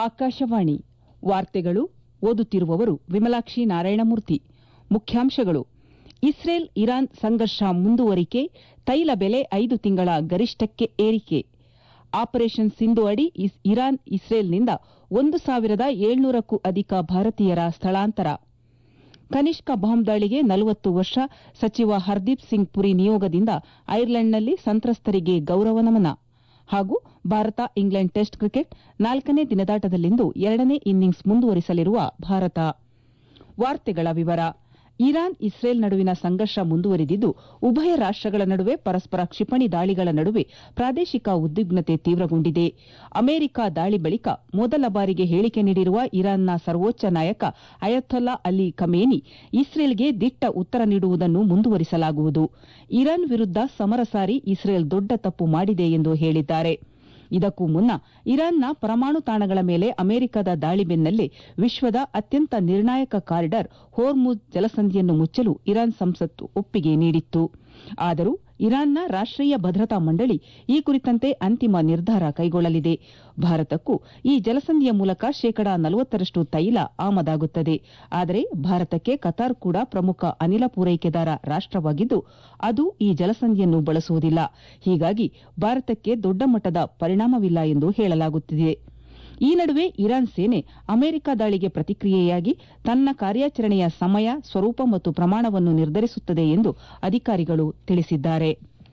ಆಕಾಶವಾಣಿ ವಾರ್ತೆಗಳು ಓದುತ್ತಿರುವವರು ವಿಮಲಾಕ್ಷಿ ನಾರಾಯಣಮೂರ್ತಿ ಮುಖ್ಯಾಂಶಗಳು ಇಸ್ರೇಲ್ ಇರಾನ್ ಸಂಘರ್ಷ ಮುಂದುವರಿಕೆ ತೈಲ ಬೆಲೆ ಐದು ತಿಂಗಳ ಗರಿಷ್ಠಕ್ಕೆ ಏರಿಕೆ ಆಪರೇಷನ್ ಸಿಂಧು ಅಡಿ ಇಸ್- ಇರಾನ್ ಇಸ್ರೇಲ್ನಿಂದ ಒಂದು ಸಾವಿರದ ಏಳ್ನೂರಕ್ಕೂ ಅಧಿಕ ಭಾರತೀಯರ ಸ್ಥಳಾಂತರ ಕನಿಷ್ಕ ಬಾಂಬ್ ದಾಳಿಗೆ ನಲವತ್ತು ವರ್ಷ ಸಚಿವ ಹರ್ದೀಪ್ ಸಿಂಗ್ ಪುರಿ ನಿಯೋಗದಿಂದ ಐರ್ಲೆಂಡ್ನಲ್ಲಿ ಸಂತ್ರಸ್ತರಿಗೆ ಗೌರವ ನಮನ ಹಾಗೂ ಭಾರತ ಇಂಗ್ಲೆಂಡ್ ಟೆಸ್ಟ್ ಕ್ರಿಕೆಟ್ ನಾಲ್ಕನೇ ದಿನದಾಟದಲ್ಲಿಂದು ಎರಡನೇ ಇನ್ನಿಂಗ್ಸ್ ಮುಂದುವರಿಸಲಿರುವ ಭಾರತ ವಾರ್ತೆಗಳ ವಿವರ ಇರಾನ್ ಇಸ್ರೇಲ್ ನಡುವಿನ ಸಂಘರ್ಷ ಮುಂದುವರಿದಿದ್ದು ಉಭಯ ರಾಷ್ಟಗಳ ನಡುವೆ ಪರಸ್ಪರ ಕ್ಷಿಪಣಿ ದಾಳಿಗಳ ನಡುವೆ ಪ್ರಾದೇಶಿಕ ಉದ್ವಿಗ್ನತೆ ತೀವ್ರಗೊಂಡಿದೆ ಅಮೆರಿಕ ದಾಳಿ ಬಳಿಕ ಮೊದಲ ಬಾರಿಗೆ ಹೇಳಿಕೆ ನೀಡಿರುವ ಇರಾನ್ನ ಸರ್ವೋಚ್ಚ ನಾಯಕ ಅಯತೊಲ್ಲಾ ಅಲಿ ಖಮೇನಿ ಇಸ್ರೇಲ್ಗೆ ದಿಟ್ಟ ಉತ್ತರ ನೀಡುವುದನ್ನು ಮುಂದುವರಿಸಲಾಗುವುದು ಇರಾನ್ ವಿರುದ್ದ ಸಮರ ಸಾರಿ ಇಸ್ರೇಲ್ ದೊಡ್ಡ ತಪ್ಪು ಮಾಡಿದೆ ಎಂದು ಹೇಳಿದ್ದಾರೆ ಇದಕ್ಕೂ ಮುನ್ನ ಇರಾನ್ನ ಪರಮಾಣು ತಾಣಗಳ ಮೇಲೆ ಅಮೆರಿಕದ ದಾಳಿ ಬೆನ್ನಲ್ಲೇ ವಿಶ್ವದ ಅತ್ಯಂತ ನಿರ್ಣಾಯಕ ಕಾರಿಡಾರ್ ಹೋರ್ಮುಜ್ ಜಲಸಂಧಿಯನ್ನು ಮುಚ್ಚಲು ಇರಾನ್ ಸಂಸತ್ತು ಒಪ್ಪಿಗೆ ನೀಡಿತ್ತು ಆದರೂ ಇರಾನ್ನ ರಾಷ್ಟೀಯ ಭದ್ರತಾ ಮಂಡಳಿ ಈ ಕುರಿತಂತೆ ಅಂತಿಮ ನಿರ್ಧಾರ ಕೈಗೊಳ್ಳಲಿದೆ ಭಾರತಕ್ಕೂ ಈ ಜಲಸಂಧಿಯ ಮೂಲಕ ಶೇಕಡಾ ನಲವತ್ತರಷ್ಟು ತೈಲ ಆಮದಾಗುತ್ತದೆ ಆದರೆ ಭಾರತಕ್ಕೆ ಕತಾರ್ ಕೂಡ ಪ್ರಮುಖ ಅನಿಲ ಪೂರೈಕೆದಾರ ರಾಷ್ಟವಾಗಿದ್ದು ಅದು ಈ ಜಲಸಂಧಿಯನ್ನು ಬಳಸುವುದಿಲ್ಲ ಹೀಗಾಗಿ ಭಾರತಕ್ಕೆ ದೊಡ್ಡ ಮಟ್ಟದ ಪರಿಣಾಮವಿಲ್ಲ ಎಂದು ಹೇಳಲಾಗುತ್ತಿದೆ ಈ ನಡುವೆ ಇರಾನ್ ಸೇನೆ ಅಮೆರಿಕ ದಾಳಿಗೆ ಪ್ರತಿಕ್ರಿಯೆಯಾಗಿ ತನ್ನ ಕಾರ್ಯಾಚರಣೆಯ ಸಮಯ ಸ್ವರೂಪ ಮತ್ತು ಪ್ರಮಾಣವನ್ನು ನಿರ್ಧರಿಸುತ್ತದೆ ಎಂದು ಅಧಿಕಾರಿಗಳು ತಿಳಿಸಿದ್ದಾರೆ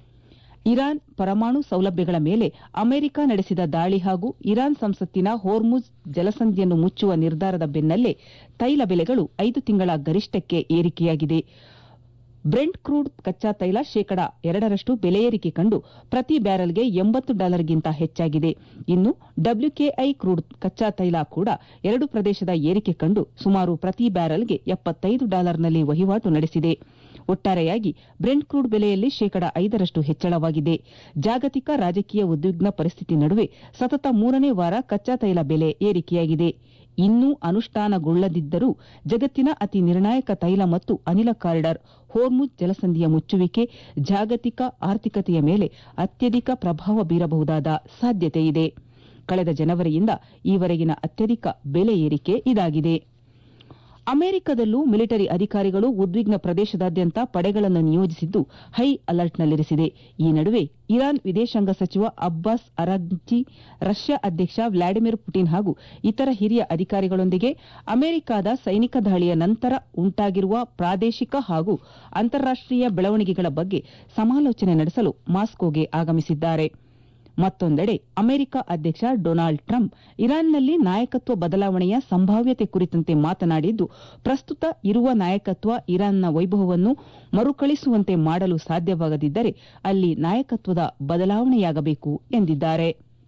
ಇರಾನ್ ಪರಮಾಣು ಸೌಲಭ್ಯಗಳ ಮೇಲೆ ಅಮೆರಿಕ ನಡೆಸಿದ ದಾಳಿ ಹಾಗೂ ಇರಾನ್ ಸಂಸತ್ತಿನ ಹೋರ್ಮುಜ್ ಜಲಸಂಧಿಯನ್ನು ಮುಚ್ಚುವ ನಿರ್ಧಾರದ ಬೆನ್ನಲ್ಲೇ ತೈಲ ಬೆಲೆಗಳು ಐದು ತಿಂಗಳ ಗರಿಷ್ಠಕ್ಕೆ ಏರಿಕೆಯಾಗಿದೆ ಬ್ರೆಂಟ್ ಕ್ರೂಡ್ ಕಚ್ಚಾ ತೈಲ ಶೇಕಡ ಎರಡರಷ್ಟು ಬೆಲೆ ಏರಿಕೆ ಕಂಡು ಪ್ರತಿ ಬ್ಯಾರೆಲ್ಗೆ ಎಂಬತ್ತು ಡಾಲರ್ಗಿಂತ ಹೆಚ್ಚಾಗಿದೆ ಇನ್ನು ಡಬ್ಲ್ಯೂಕೆಐ ಕ್ರೂಡ್ ಕಚ್ಚಾ ತೈಲ ಕೂಡ ಎರಡು ಪ್ರದೇಶದ ಏರಿಕೆ ಕಂಡು ಸುಮಾರು ಪ್ರತಿ ಬ್ಯಾರೆಲ್ಗೆ ಎಪ್ಪತ್ತೈದು ಡಾಲರ್ನಲ್ಲಿ ವಹಿವಾಟು ನಡೆಸಿದೆ ಒಟ್ಟಾರೆಯಾಗಿ ಬ್ರೆಂಟ್ ಕ್ರೂಡ್ ಬೆಲೆಯಲ್ಲಿ ಶೇಕಡ ಐದರಷ್ಟು ಹೆಚ್ಚಳವಾಗಿದೆ ಜಾಗತಿಕ ರಾಜಕೀಯ ಉದ್ವಿಗ್ನ ಪರಿಸ್ಥಿತಿ ನಡುವೆ ಸತತ ಮೂರನೇ ವಾರ ಕಚ್ಚಾ ತೈಲ ಬೆಲೆ ಏರಿಕೆಯಾಗಿದೆ ಇನ್ನೂ ಅನುಷ್ಠಾನಗೊಳ್ಳದಿದ್ದರೂ ಜಗತ್ತಿನ ಅತಿ ನಿರ್ಣಾಯಕ ತೈಲ ಮತ್ತು ಅನಿಲ ಕಾರಿಡಾರ್ ಹೋರ್ಮುಜ್ ಜಲಸಂಧಿಯ ಮುಚ್ಚುವಿಕೆ ಜಾಗತಿಕ ಆರ್ಥಿಕತೆಯ ಮೇಲೆ ಅತ್ಯಧಿಕ ಪ್ರಭಾವ ಬೀರಬಹುದಾದ ಸಾಧ್ಯತೆಯಿದೆ ಕಳೆದ ಜನವರಿಯಿಂದ ಈವರೆಗಿನ ಅತ್ಯಧಿಕ ಬೆಲೆ ಏರಿಕೆ ಇದಾಗಿದೆ ಅಮೆರಿಕದಲ್ಲೂ ಮಿಲಿಟರಿ ಅಧಿಕಾರಿಗಳು ಉದ್ವಿಗ್ನ ಪ್ರದೇಶದಾದ್ಯಂತ ಪಡೆಗಳನ್ನು ನಿಯೋಜಿಸಿದ್ದು ಹೈ ಅಲರ್ಟ್ನಲ್ಲಿರಿಸಿದೆ ಈ ನಡುವೆ ಇರಾನ್ ವಿದೇಶಾಂಗ ಸಚಿವ ಅಬ್ಬಾಸ್ ಅರಾಗ್ಚಿ ರಷ್ಯಾ ಅಧ್ಯಕ್ಷ ವ್ಲಾಡಿಮಿರ್ ಪುಟಿನ್ ಹಾಗೂ ಇತರ ಹಿರಿಯ ಅಧಿಕಾರಿಗಳೊಂದಿಗೆ ಅಮೆರಿಕದ ಸೈನಿಕ ದಾಳಿಯ ನಂತರ ಉಂಟಾಗಿರುವ ಪ್ರಾದೇಶಿಕ ಹಾಗೂ ಅಂತಾರಾಷ್ಟೀಯ ಬೆಳವಣಿಗೆಗಳ ಬಗ್ಗೆ ಸಮಾಲೋಚನೆ ನಡೆಸಲು ಮಾಸ್ಕೋಗೆ ಆಗಮಿಸಿದ್ದಾರೆ ಮತ್ತೊಂದೆಡೆ ಅಮೆರಿಕ ಅಧ್ಯಕ್ಷ ಡೊನಾಲ್ಡ್ ಟ್ರಂಪ್ ಇರಾನ್ನಲ್ಲಿ ನಾಯಕತ್ವ ಬದಲಾವಣೆಯ ಸಂಭಾವ್ಯತೆ ಕುರಿತಂತೆ ಮಾತನಾಡಿದ್ದು ಪ್ರಸ್ತುತ ಇರುವ ನಾಯಕತ್ವ ಇರಾನ್ನ ವೈಭವವನ್ನು ಮರುಕಳಿಸುವಂತೆ ಮಾಡಲು ಸಾಧ್ಯವಾಗದಿದ್ದರೆ ಅಲ್ಲಿ ನಾಯಕತ್ವದ ಬದಲಾವಣೆಯಾಗಬೇಕು ಎಂದಿದ್ದಾರೆ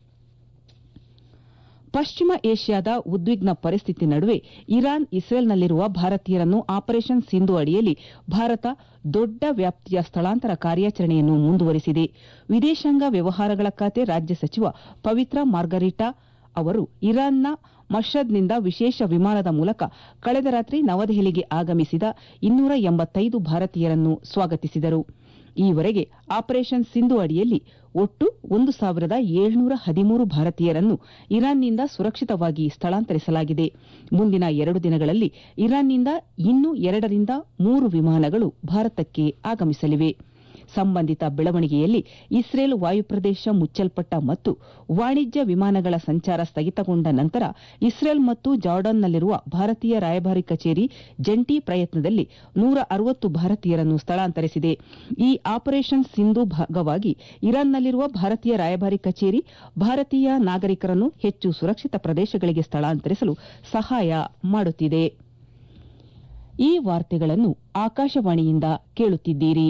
ಪಶ್ಚಿಮ ಏಷ್ಯಾದ ಉದ್ವಿಗ್ನ ಪರಿಸ್ಥಿತಿ ನಡುವೆ ಇರಾನ್ ಇಸ್ರೇಲ್ನಲ್ಲಿರುವ ಭಾರತೀಯರನ್ನು ಆಪರೇಷನ್ ಸಿಂಧು ಅಡಿಯಲ್ಲಿ ಭಾರತ ದೊಡ್ಡ ವ್ಯಾಪ್ತಿಯ ಸ್ಥಳಾಂತರ ಕಾರ್ಯಾಚರಣೆಯನ್ನು ಮುಂದುವರಿಸಿದೆ ವಿದೇಶಾಂಗ ವ್ಯವಹಾರಗಳ ಖಾತೆ ರಾಜ್ಯ ಸಚಿವ ಪವಿತ್ರ ಮಾರ್ಗರಿಟಾ ಅವರು ಇರಾನ್ನ ಮಷದ್ನಿಂದ ವಿಶೇಷ ವಿಮಾನದ ಮೂಲಕ ಕಳೆದ ರಾತ್ರಿ ನವದೆಹಲಿಗೆ ಆಗಮಿಸಿದ ಇನ್ನೂರ ಎಂಬತ್ತೈದು ಭಾರತೀಯರನ್ನು ಸ್ವಾಗತಿಸಿದರು ಈವರೆಗೆ ಆಪರೇಷನ್ ಸಿಂಧು ಅಡಿಯಲ್ಲಿ ಒಟ್ಟು ಒಂದು ಸಾವಿರದ ಏಳ್ನೂರ ಹದಿಮೂರು ಭಾರತೀಯರನ್ನು ಇರಾನ್ನಿಂದ ಸುರಕ್ಷಿತವಾಗಿ ಸ್ಥಳಾಂತರಿಸಲಾಗಿದೆ ಮುಂದಿನ ಎರಡು ದಿನಗಳಲ್ಲಿ ಇರಾನ್ನಿಂದ ಇನ್ನೂ ಎರಡರಿಂದ ಮೂರು ವಿಮಾನಗಳು ಭಾರತಕ್ಕೆ ಆಗಮಿಸಲಿವೆ ಸಂಬಂಧಿತ ಬೆಳವಣಿಗೆಯಲ್ಲಿ ಇಸ್ರೇಲ್ ವಾಯುಪ್ರದೇಶ ಮುಚ್ಚಲ್ಪಟ್ಟ ಮತ್ತು ವಾಣಿಜ್ಯ ವಿಮಾನಗಳ ಸಂಚಾರ ಸ್ಥಗಿತಗೊಂಡ ನಂತರ ಇಸ್ರೇಲ್ ಮತ್ತು ಜಾರ್ಡನ್ನಲ್ಲಿರುವ ಭಾರತೀಯ ರಾಯಭಾರಿ ಕಚೇರಿ ಜಂಟಿ ಪ್ರಯತ್ನದಲ್ಲಿ ನೂರ ಅರವತ್ತು ಭಾರತೀಯರನ್ನು ಸ್ಥಳಾಂತರಿಸಿದೆ ಈ ಆಪರೇಷನ್ ಸಿಂಧು ಭಾಗವಾಗಿ ಇರಾನ್ನಲ್ಲಿರುವ ಭಾರತೀಯ ರಾಯಭಾರಿ ಕಚೇರಿ ಭಾರತೀಯ ನಾಗರಿಕರನ್ನು ಹೆಚ್ಚು ಸುರಕ್ಷಿತ ಪ್ರದೇಶಗಳಿಗೆ ಸ್ಥಳಾಂತರಿಸಲು ಸಹಾಯ ಮಾಡುತ್ತಿದೆ ಈ ವಾರ್ತೆಗಳನ್ನು ಆಕಾಶವಾಣಿಯಿಂದ ಕೇಳುತ್ತಿದ್ದೀರಿ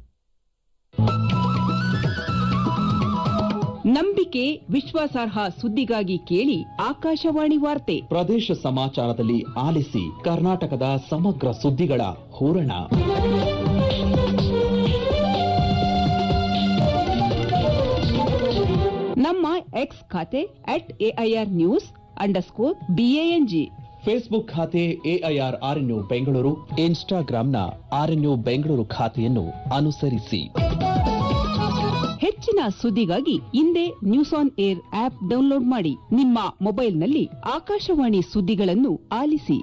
ನಂಬಿಕೆ ವಿಶ್ವಾಸಾರ್ಹ ಸುದ್ದಿಗಾಗಿ ಕೇಳಿ ಆಕಾಶವಾಣಿ ವಾರ್ತೆ ಪ್ರದೇಶ ಸಮಾಚಾರದಲ್ಲಿ ಆಲಿಸಿ ಕರ್ನಾಟಕದ ಸಮಗ್ರ ಸುದ್ದಿಗಳ ಹೂರಣ ನಮ್ಮ ಎಕ್ಸ್ ಖಾತೆ at AIR news underscore BANG Facebook ಖಾತೆ ಎಐಆರ್ ಆರ್ಎನ್ಯು ಬೆಂಗಳೂರು ಇನ್ಸ್ಟಾಗ್ರಾಂನ ಆರ್ಎನ್ಯು ಬೆಂಗಳೂರು ಖಾತೆಯನ್ನು ಅನುಸರಿಸಿ ಹೆಚ್ಚಿನ ಸುದ್ದಿಗಾಗಿ ಇಂದೇ news on air app download ಮಾಡಿ ನಿಮ್ಮ ಮೊಬೈಲ್ನಲ್ಲಿ ಆಕಾಶವಾಣಿ ಸುದ್ದಿಗಳನ್ನು ಆಲಿಸಿ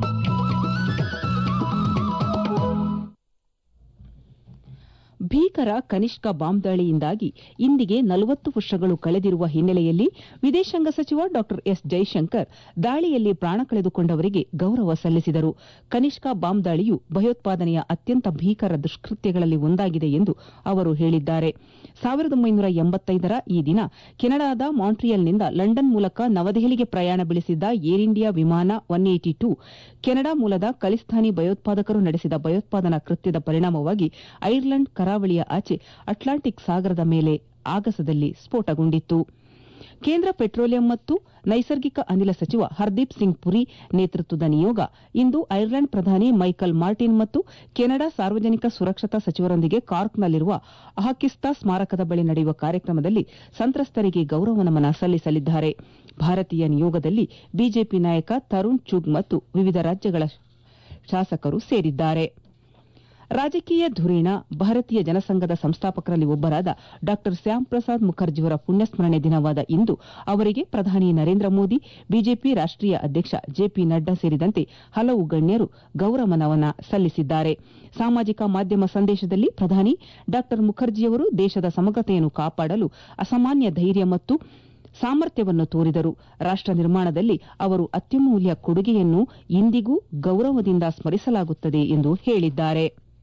ಭೀಕರ ಕನಿಷ್ಕ ಬಾಂಬ್ ದಾಳಿಯಿಂದಾಗಿ ಇಂದಿಗೆ ನಲವತ್ತು ವರ್ಷಗಳು ಕಳೆದಿರುವ ಹಿನ್ನೆಲೆಯಲ್ಲಿ ವಿದೇಶಾಂಗ ಸಚಿವ ಡಾ ಎಸ್ ಜೈಶಂಕರ್ ದಾಳಿಯಲ್ಲಿ ಪ್ರಾಣ ಕಳೆದುಕೊಂಡವರಿಗೆ ಗೌರವ ಸಲ್ಲಿಸಿದರು ಕನಿಷ್ಕ ಬಾಂಬ್ ದಾಳಿಯು ಭಯೋತ್ಪಾದನೆಯ ಅತ್ಯಂತ ಭೀಕರ ದುಷ್ಕೃತ್ಯಗಳಲ್ಲಿ ಒಂದಾಗಿದೆ ಎಂದು ಅವರು ಹೇಳಿದ್ದಾರೆ ಸಾವಿರದ ಒಂಬೈನೂರ ಎಂಬತ್ತೈದರ ಈ ದಿನ ಕೆನಡಾದ ಮಾಂಟ್ರಿಯಲ್ನಿಂದ ಲಂಡನ್ ಮೂಲಕ ನವದೆಹಲಿಗೆ ಪ್ರಯಾಣ ಬೆಳೆಸಿದ್ದ ಏರ್ ಇಂಡಿಯಾ ವಿಮಾನ ಒನ್ ಏಟಿ ಟೂ ಕೆನಡಾ ಮೂಲದ ಖಲಿಸ್ತಾನಿ ಭಯೋತ್ಪಾದಕರು ನಡೆಸಿದ ಭಯೋತ್ಪಾದನಾ ಕೃತ್ಯದ ಪರಿಣಾಮವಾಗಿ ಐರ್ಲೆಂಡ್ ಕರಾವಳಿಯ ಆಚೆ ಅಟ್ಲಾಂಟಿಕ್ ಸಾಗರದ ಮೇಲೆ ಆಗಸದಲ್ಲಿ ಸ್ಫೋಟಗೊಂಡಿತ್ತು ಕೇಂದ್ರ ಪೆಟ್ರೋಲಿಯಂ ಮತ್ತು ನೈಸರ್ಗಿಕ ಅನಿಲ ಸಚಿವ ಹರ್ದೀಪ್ ಸಿಂಗ್ ಪುರಿ ನೇತೃತ್ವದ ನಿಯೋಗ ಇಂದು ಐರ್ಲೆಂಡ್ ಪ್ರಧಾನಿ ಮೈಕಲ್ ಮಾರ್ಟಿನ್ ಮತ್ತು ಕೆನಡಾ ಸಾರ್ವಜನಿಕ ಸುರಕ್ಷತಾ ಸಚಿವರೊಂದಿಗೆ ಕಾರ್ಕ್ನಲ್ಲಿರುವ ಅಹಕಿಸ್ತಾ ಸ್ಮಾರಕದ ಬಳಿ ನಡೆಯುವ ಕಾರ್ಯಕ್ರಮದಲ್ಲಿ ಸಂತ್ರಸ್ತರಿಗೆ ಗೌರವ ನಮನ ಸಲ್ಲಿಸಲಿದ್ದಾರೆ ಭಾರತೀಯ ನಿಯೋಗದಲ್ಲಿ ಬಿಜೆಪಿ ನಾಯಕ ತರುಣ್ ಚುಗ್ ಮತ್ತು ವಿವಿಧ ರಾಜ್ಯಗಳ ಶಾಸಕರು ಸೇರಿದ್ದಾರೆ ರಾಜಕೀಯ ಧುರೀಣ ಭಾರತೀಯ ಜನಸಂಘದ ಸಂಸ್ಥಾಪಕರಲ್ಲಿ ಒಬ್ಬರಾದ ಡಾ ಶ್ಯಾಮ್ ಪ್ರಸಾದ್ ಮುಖರ್ಜಿಯವರ ಪುಣ್ಯಸ್ಮರಣೆ ದಿನವಾದ ಇಂದು ಅವರಿಗೆ ಪ್ರಧಾನಿ ನರೇಂದ್ರ ಮೋದಿ ಬಿಜೆಪಿ ರಾಷ್ಟೀಯ ಅಧ್ಯಕ್ಷ ಜೆಪಿ ನಡ್ಡಾ ಸೇರಿದಂತೆ ಹಲವು ಗಣ್ಯರು ಗೌರವ ನಮನ ಸಲ್ಲಿಸಿದ್ದಾರೆ ಸಾಮಾಜಿಕ ಮಾಧ್ಯಮ ಸಂದೇಶದಲ್ಲಿ ಪ್ರಧಾನಿ ಡಾ ಮುಖರ್ಜಿಯವರು ದೇಶದ ಸಮಗ್ರತೆಯನ್ನು ಕಾಪಾಡಲು ಅಸಾಮಾನ್ಯ ಧೈರ್ಯ ಮತ್ತು ಸಾಮರ್ಥ್ಯವನ್ನು ತೋರಿದರು ರಾಷ್ಟ ನಿರ್ಮಾಣದಲ್ಲಿ ಅವರು ಅತ್ಯಮೂಲ್ಯ ಕೊಡುಗೆಯನ್ನು ಇಂದಿಗೂ ಗೌರವದಿಂದ ಸ್ಮರಿಸಲಾಗುತ್ತದೆ ಎಂದು ಹೇಳಿದ್ದಾರೆ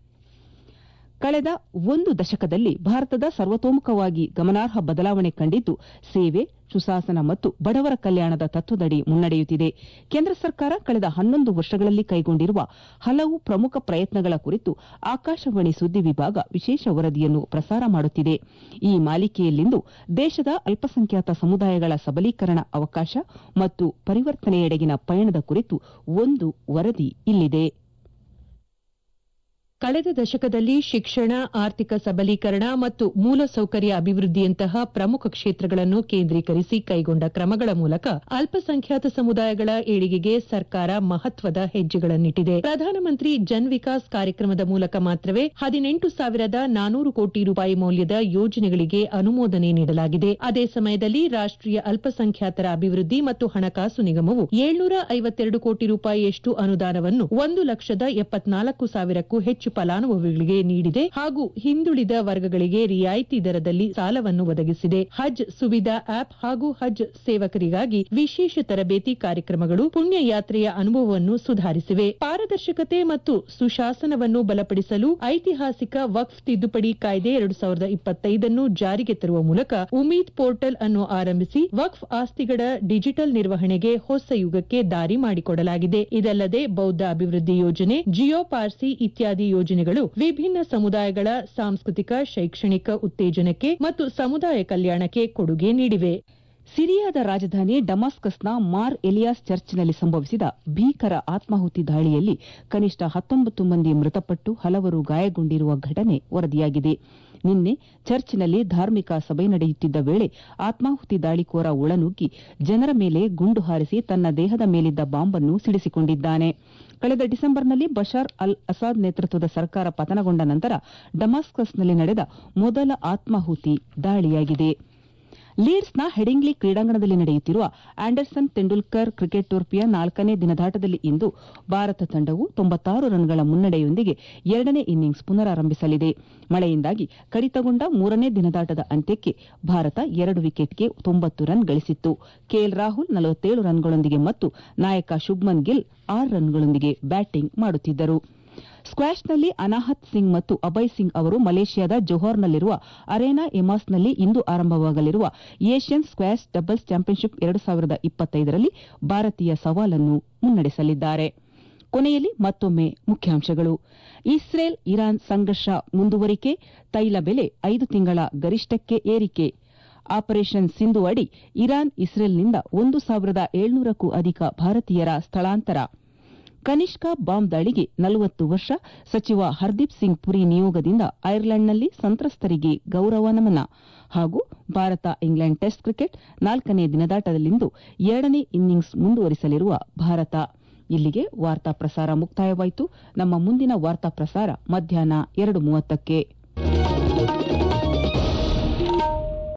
ಕಳೆದ ಒಂದು ದಶಕದಲ್ಲಿ ಭಾರತದ ಸರ್ವತೋಮುಖವಾಗಿ ಗಮನಾರ್ಹ ಬದಲಾವಣೆ ಕಂಡಿದ್ದು ಸೇವೆ ಸುಶಾಸನ ಮತ್ತು ಬಡವರ ಕಲ್ಯಾಣದ ತತ್ವದಡಿ ಮುನ್ನಡೆಯುತ್ತಿದೆ ಕೇಂದ್ರ ಸರ್ಕಾರ ಕಳೆದ ಹನ್ನೊಂದು ವರ್ಷಗಳಲ್ಲಿ ಕೈಗೊಂಡಿರುವ ಹಲವು ಪ್ರಮುಖ ಪ್ರಯತ್ನಗಳ ಕುರಿತು ಆಕಾಶವಾಣಿ ಸುದ್ದಿ ವಿಭಾಗ ವಿಶೇಷ ವರದಿಯನ್ನು ಪ್ರಸಾರ ಮಾಡುತ್ತಿದೆ ಈ ಮಾಲಿಕೆಯಲ್ಲಿಂದು ದೇಶದ ಅಲ್ಪಸಂಖ್ಯಾತ ಸಮುದಾಯಗಳ ಸಬಲೀಕರಣ ಅವಕಾಶ ಮತ್ತು ಪರಿವರ್ತನೆಯೆಡೆಗಿನ ಪಯಣದ ಕುರಿತು ಒಂದು ವರದಿ ಇಲ್ಲಿದೆ ಕಳೆದ ದಶಕದಲ್ಲಿ ಶಿಕ್ಷಣ ಆರ್ಥಿಕ ಸಬಲೀಕರಣ ಮತ್ತು ಮೂಲಸೌಕರ್ಯ ಅಭಿವೃದ್ಧಿಯಂತಹ ಪ್ರಮುಖ ಕ್ಷೇತ್ರಗಳನ್ನು ಕೇಂದ್ರೀಕರಿಸಿ ಕೈಗೊಂಡ ಕ್ರಮಗಳ ಮೂಲಕ ಅಲ್ಪಸಂಖ್ಯಾತ ಸಮುದಾಯಗಳ ಏಳಿಗೆಗೆ ಸರ್ಕಾರ ಮಹತ್ವದ ಹೆಜ್ಜೆಗಳನ್ನಿಟ್ಟಿದೆ ಪ್ರಧಾನಮಂತ್ರಿ ಜನ್ ವಿಕಾಸ್ ಕಾರ್ಯಕ್ರಮದ ಮೂಲಕ ಮಾತ್ರವೇ ಹದಿನೆಂಟು ಸಾವಿರದ ನಾನೂರು ಕೋಟಿ ರೂಪಾಯಿ ಮೌಲ್ಯದ ಯೋಜನೆಗಳಿಗೆ ಅನುಮೋದನೆ ನೀಡಲಾಗಿದೆ ಅದೇ ಸಮಯದಲ್ಲಿ ರಾಷ್ಟೀಯ ಅಲ್ಪಸಂಖ್ಯಾತರ ಅಭಿವೃದ್ಧಿ ಮತ್ತು ಹಣಕಾಸು ನಿಗಮವು ಏಳ್ನೂರ ಐವತ್ತೆರಡು ಕೋಟಿ ರೂಪಾಯಿಯಷ್ಟು ಅನುದಾನವನ್ನು ಒಂದು ಲಕ್ಷದ ಎಪ್ಪತ್ನಾಲ್ಕು ಸಾವಿರಕ್ಕೂ ಹೆಚ್ಚು ಫಲಾನುಭವಿಗಳಿಗೆ ನೀಡಿದೆ ಹಾಗೂ ಹಿಂದುಳಿದ ವರ್ಗಗಳಿಗೆ ರಿಯಾಯಿತಿ ದರದಲ್ಲಿ ಸಾಲವನ್ನು ಒದಗಿಸಿದೆ ಹಜ್ ಸುವಿಧಾ ಆಪ್ ಹಾಗೂ ಹಜ್ ಸೇವಕರಿಗಾಗಿ ವಿಶೇಷ ತರಬೇತಿ ಕಾರ್ಯಕ್ರಮಗಳು ಪುಣ್ಯ ಯಾತ್ರೆಯ ಅನುಭವವನ್ನು ಸುಧಾರಿಸಿವೆ ಪಾರದರ್ಶಕತೆ ಮತ್ತು ಸುಶಾಸನವನ್ನು ಬಲಪಡಿಸಲು ಐತಿಹಾಸಿಕ ವಕ್ಫ್ ತಿದ್ದುಪಡಿ ಕಾಯ್ದೆ ಎರಡು ಸಾವಿರದ ಇಪ್ಪತ್ತೈದನ್ನು ಜಾರಿಗೆ ತರುವ ಮೂಲಕ ಉಮೀದ್ ಪೋರ್ಟಲ್ ಅನ್ನು ಆರಂಭಿಸಿ ವಕ್ಫ್ ಆಸ್ತಿಗಳ ಡಿಜಿಟಲ್ ನಿರ್ವಹಣೆಗೆ ಹೊಸ ಯುಗಕ್ಕೆ ದಾರಿ ಮಾಡಿಕೊಡಲಾಗಿದೆ ಇದಲ್ಲದೆ ಬೌದ್ಧ ಅಭಿವೃದ್ಧಿ ಯೋಜನೆ ಜಿಯೋ ಪಾರ್ಸಿ ಇತ್ಯಾದಿ ಯೋಜನೆಗಳು ವಿಭಿನ್ನ ಸಮುದಾಯಗಳ ಸಾಂಸ್ಕೃತಿಕ ಶೈಕ್ಷಣಿಕ ಉತ್ತೇಜನಕ್ಕೆ ಮತ್ತು ಸಮುದಾಯ ಕಲ್ಯಾಣಕ್ಕೆ ಕೊಡುಗೆ ನೀಡಿವೆ ಸಿರಿಯಾದ ರಾಜಧಾನಿ ಡಮಾಸ್ಕಸ್ನ ಮಾರ್ ಎಲಿಯಾಸ್ ಚರ್ಚ್ನಲ್ಲಿ ಸಂಭವಿಸಿದ ಭೀಕರ ಆತ್ಮಾಹುತಿ ದಾಳಿಯಲ್ಲಿ ಕನಿಷ್ಠ ಹತ್ತೊಂಬತ್ತು ಮಂದಿ ಮೃತಪಟ್ಟು ಹಲವರು ಗಾಯಗೊಂಡಿರುವ ಘಟನೆ ವರದಿಯಾಗಿದೆ ನಿನ್ನೆ ಚರ್ಚ್ನಲ್ಲಿ ಧಾರ್ಮಿಕ ಸಭೆ ನಡೆಯುತ್ತಿದ್ದ ವೇಳೆ ಆತ್ಮಾಹುತಿ ದಾಳಿಕೋರ ಒಳನುಗ್ಗಿ ಜನರ ಮೇಲೆ ಗುಂಡು ಹಾರಿಸಿ ತನ್ನ ದೇಹದ ಮೇಲಿದ್ದ ಬಾಂಬನ್ನು ಸಿಡಿಸಿಕೊಂಡಿದ್ದಾನೆ ಕಳೆದ ಡಿಸೆಂಬರ್ನಲ್ಲಿ ಬಶಾರ್ ಅಲ್ ಅಸಾದ್ ನೇತೃತ್ವದ ಸರ್ಕಾರ ಪತನಗೊಂಡ ನಂತರ ಡಮಾಸ್ಕಸ್ನಲ್ಲಿ ನಡೆದ ಮೊದಲ ಆತ್ಮಾಹುತಿ ದಾಳಿಯಾಗಿದೆ ಲೀಡ್ಸ್ನ ಹೆಡಿಂಗ್ಲಿ ಕ್ರೀಡಾಂಗಣದಲ್ಲಿ ನಡೆಯುತ್ತಿರುವ ಆಂಡರ್ಸನ್ ತೆಂಡೂಲ್ಕರ್ ಕ್ರಿಕೆಟ್ ಟೂರ್ನಿಯ ನಾಲ್ಕನೇ ದಿನದಾಟದಲ್ಲಿ ಇಂದು ಭಾರತ ತಂಡವು ತೊಂಬತ್ತಾರು ರನ್ಗಳ ಮುನ್ನಡೆಯೊಂದಿಗೆ ಎರಡನೇ ಇನ್ನಿಂಗ್ಸ್ ಪುನರಾರಂಭಿಸಲಿದೆ ಮಳೆಯಿಂದಾಗಿ ಕಡಿತಗೊಂಡ ಮೂರನೇ ದಿನದಾಟದ ಅಂತ್ಯಕ್ಕೆ ಭಾರತ ಎರಡು ವಿಕೆಟ್ಗೆ ತೊಂಬತ್ತು ರನ್ ಗಳಿಸಿತ್ತು ಕೆಎಲ್ ರಾಹುಲ್ ನಲವತ್ತೇಳು ರನ್ಗಳೊಂದಿಗೆ ಮತ್ತು ನಾಯಕ ಶುಭ್ಮನ್ ಗಿಲ್ ಆರು ರನ್ಗಳೊಂದಿಗೆ ಬ್ಯಾಟಿಂಗ್ ಮಾಡುತ್ತಿದ್ದರು ಸ್ಕ್ವಾಷ್ನಲ್ಲಿ ಅನಾಹತ್ ಸಿಂಗ್ ಮತ್ತು ಅಭಯ್ ಸಿಂಗ್ ಅವರು ಮಲೇಷ್ಯಾದ ಜೊಹಾರ್ನಲ್ಲಿರುವ ಅರೇನಾ ಎಮಾಸ್ನಲ್ಲಿ ಇಂದು ಆರಂಭವಾಗಲಿರುವ ಏಷ್ಯನ್ ಸ್ಕ್ವಾಷ್ ಡಬಲ್ಸ್ ಚಾಂಪಿಯನ್ಶಿಪ್ ಎರಡು ಸಾವಿರದ ಇಪ್ಪತ್ತೈದರಲ್ಲಿ ಭಾರತೀಯ ಸವಾಲನ್ನು ಮುನ್ನಡೆಸಲಿದ್ದಾರೆ ಕೊನೆಯಲ್ಲಿ ಮತ್ತೊಮ್ಮೆ ಮುಖ್ಯಾಂಶಗಳು ಇಸ್ರೇಲ್ ಇರಾನ್ ಸಂಘರ್ಷ ಮುಂದುವರಿಕೆ ತೈಲ ಬೆಲೆ ಐದು ತಿಂಗಳ ಗರಿಷ್ಠಕ್ಕೆ ಏರಿಕೆ ಆಪರೇಷನ್ ಸಿಂಧು ಅಡಿ ಇರಾನ್ ಇಸ್ರೇಲ್ನಿಂದ ಒಂದು ಸಾವಿರದ ಏಳ್ನೂರಕ್ಕೂ ಅಧಿಕ ಭಾರತೀಯರ ಸ್ಥಳಾಂತರ ಕನಿಷ್ಕ ಬಾಂಬ್ ದಾಳಿಗೆ ನಲವತ್ತು ವರ್ಷ ಸಚಿವ ಹರ್ದೀಪ್ ಸಿಂಗ್ ಪುರಿ ನಿಯೋಗದಿಂದ ಐರ್ಲೆಂಡ್ನಲ್ಲಿ ಸಂತ್ರಸ್ತರಿಗೆ ಗೌರವ ನಮನ ಹಾಗೂ ಭಾರತ ಇಂಗ್ಲೆಂಡ್ ಟೆಸ್ಟ್ ಕ್ರಿಕೆಟ್ ನಾಲ್ಕನೇ ದಿನದಾಟದಲ್ಲಿಂದು ಎರಡನೇ ಇನ್ನಿಂಗ್ಸ್ ಮುಂದುವರಿಸಲಿರುವ ಭಾರತ ಇಲ್ಲಿಗೆ ವಾರ್ತಾ ಪ್ರಸಾರ ಮುಕ್ತಾಯವಾಯಿತು ನಮ್ಮ ಮುಂದಿನ ವಾರ್ತಾ ಪ್ರಸಾರ ಮಧ್ಯಾಹ್ನ ಎರಡು ಮೂವತ್ತಕ್ಕೆ